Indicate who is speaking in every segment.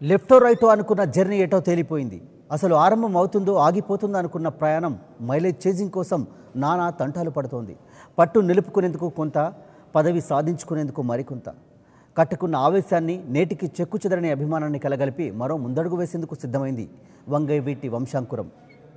Speaker 1: లెఫ్టో రైటో అనుకున్న జర్నీ ఏటో తేలిపోయింది అసలు ఆరంభం అవుతుందో ఆగిపోతుందో అనుకున్న ప్రయాణం మైలేజ్ చేజింగ్ కోసం నానా తంటాలు పడుతోంది పట్టు నిలుపుకునేందుకు కొంత పదవి సాధించుకునేందుకు మరికొంత కట్టుకున్న ఆవేశాన్ని నేటికి చెక్కు చెదరని అభిమానాన్ని కలగలిపి మరో ముందడుగు వేసేందుకు సిద్ధమైంది వంగవీటి వంశాంకురం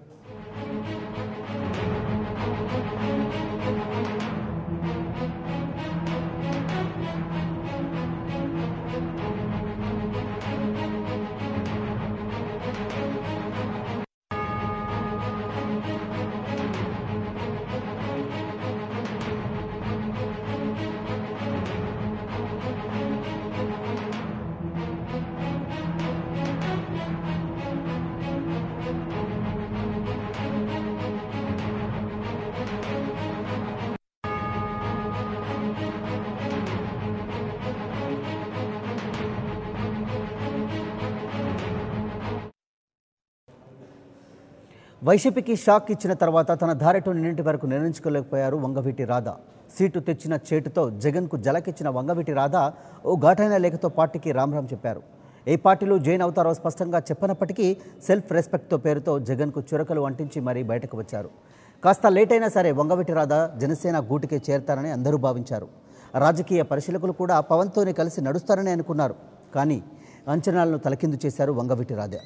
Speaker 1: వైసీపీకి షాక్ ఇచ్చిన తర్వాత తన దారెటో నిన్నటి వరకు నిర్ణయించుకోలేకపోయారు వంగవీటి రాధా సీటు తెచ్చిన చేటుతో జగన్కు జలకిచ్చిన వంగవీటి రాధా ఓ ఘాటైన లేఖతో పార్టీకి రామ్రామ్ చెప్పారు ఏ పార్టీలో జైన్ అవుతారో స్పష్టంగా చెప్పనప్పటికీ సెల్ఫ్ రెస్పెక్ట్తో పేరుతో జగన్కు చురకలు అంటించి మరీ బయటకు వచ్చారు కాస్త లేట్ అయినా సరే వంగవీటి రాధా జనసేన గూటికే చేరతారని అందరూ భావించారు రాజకీయ పరిశీలకులు కూడా పవన్తోనే కలిసి నడుస్తారని అనుకున్నారు కానీ అంచనాలను తలకిందు చేశారు వంగవీటి రాధా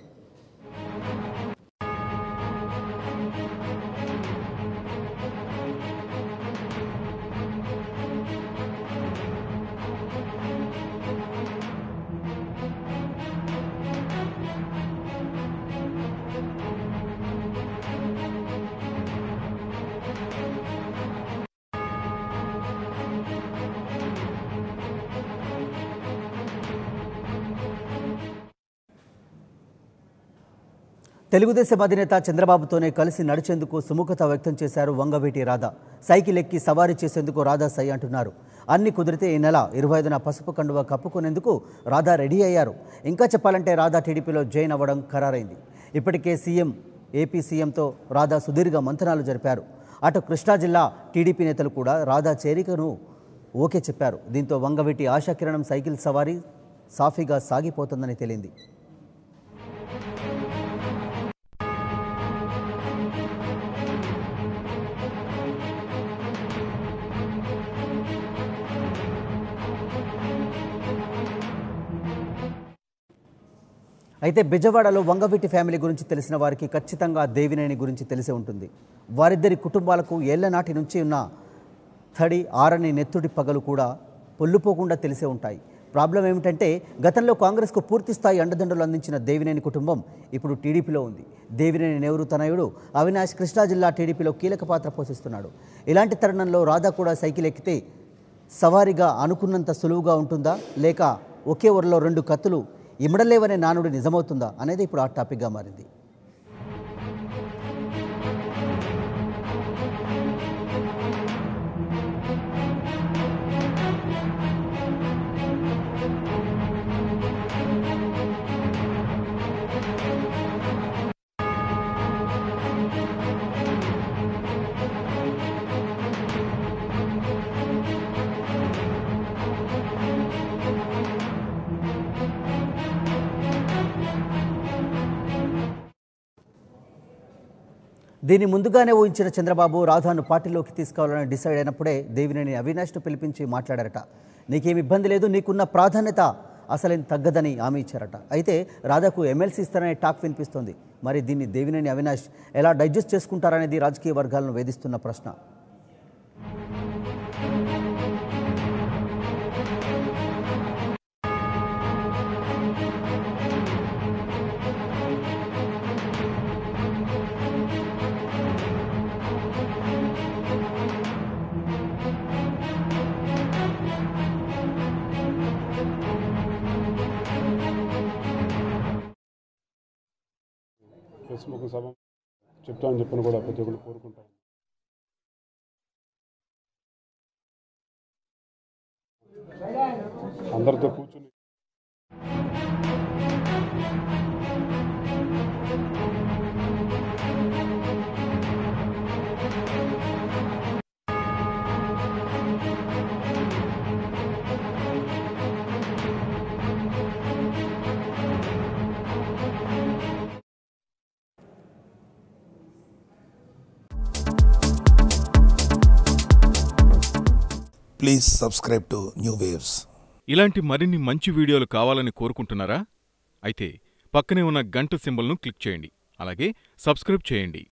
Speaker 1: తెలుగుదేశం అధినేత చంద్రబాబుతోనే కలిసి నడిచేందుకు సుముఖత వ్యక్తం చేశారు వంగవీటి రాధా సైకిల్ ఎక్కి సవారీ చేసేందుకు రాధా సై అంటున్నారు అన్ని కుదిరితే ఈ నెల ఇరవై ఐదున పసుపు కండువ కప్పుకునేందుకు రాధా రెడీ అయ్యారు ఇంకా చెప్పాలంటే రాధా టీడీపీలో జాయిన్ అవ్వడం ఖరారైంది ఇప్పటికే సీఎం ఏపీ సీఎంతో రాధా సుదీర్ఘ మంతనాలు జరిపారు అటు కృష్ణా జిల్లా టీడీపీ నేతలు కూడా రాధా చేరికను ఓకే చెప్పారు దీంతో వంగవీటి ఆశాకిరణం సైకిల్ సవారీ సాఫీగా సాగిపోతుందని తేలింది అయితే బెజవాడలో వంగవీటి ఫ్యామిలీ గురించి తెలిసిన వారికి ఖచ్చితంగా దేవినేని గురించి తెలిసే ఉంటుంది వారిద్దరి కుటుంబాలకు ఏళ్ల నాటి నుంచి ఉన్న తడి ఆరని నెత్తుడి పగలు కూడా పొల్లుపోకుండా తెలిసే ఉంటాయి ప్రాబ్లం ఏమిటంటే గతంలో కాంగ్రెస్కు పూర్తి స్థాయి అండదండలు అందించిన దేవినేని కుటుంబం ఇప్పుడు టీడీపీలో ఉంది దేవినేని నెహ్రూ తనయుడు అవినాష్ కృష్ణా జిల్లా టీడీపీలో కీలక పాత్ర పోషిస్తున్నాడు ఇలాంటి తరుణంలో రాధా కూడా సైకిల్ ఎక్కితే సవారీగా అనుకున్నంత సులువుగా ఉంటుందా లేక ఒకే ఊరిలో రెండు కత్తులు ఇమడలేవనే నానుడు నిజమవుతుందా అనేది ఇప్పుడు ఆ టాపిక్గా మారింది దీన్ని ముందుగానే ఊహించిన చంద్రబాబు రాధాను పార్టీలోకి తీసుకోవాలని డిసైడ్ అయినప్పుడే దేవినేని అవినాష్ను పిలిపించి మాట్లాడారట నీకేం ఇబ్బంది లేదు నీకున్న ప్రాధాన్యత అసలేం తగ్గదని హామీ ఇచ్చారట అయితే రాధాకు ఎమ్మెల్సీ ఇస్తారనే టాక్ వినిపిస్తోంది మరి దీన్ని దేవినేని అవినాష్ ఎలా డైజెస్ట్ చేసుకుంటారనేది రాజకీయ వర్గాలను వేధిస్తున్న ప్రశ్న
Speaker 2: ఫేస్బుక్ సభ చెప్తామని చెప్పని కూడా ప్రతి ఒక్కరు కోరుకుంటాం అందరితో కూర్చుని
Speaker 3: Please subscribe to New Waves.
Speaker 4: ఇలాంటి మరిన్ని మంచి వీడియోలు కావాలని కోరుకుంటున్నారా అయితే పక్కనే ఉన్న గంట సింబల్ను క్లిక్ చేయండి అలాగే సబ్స్క్రైబ్ చేయండి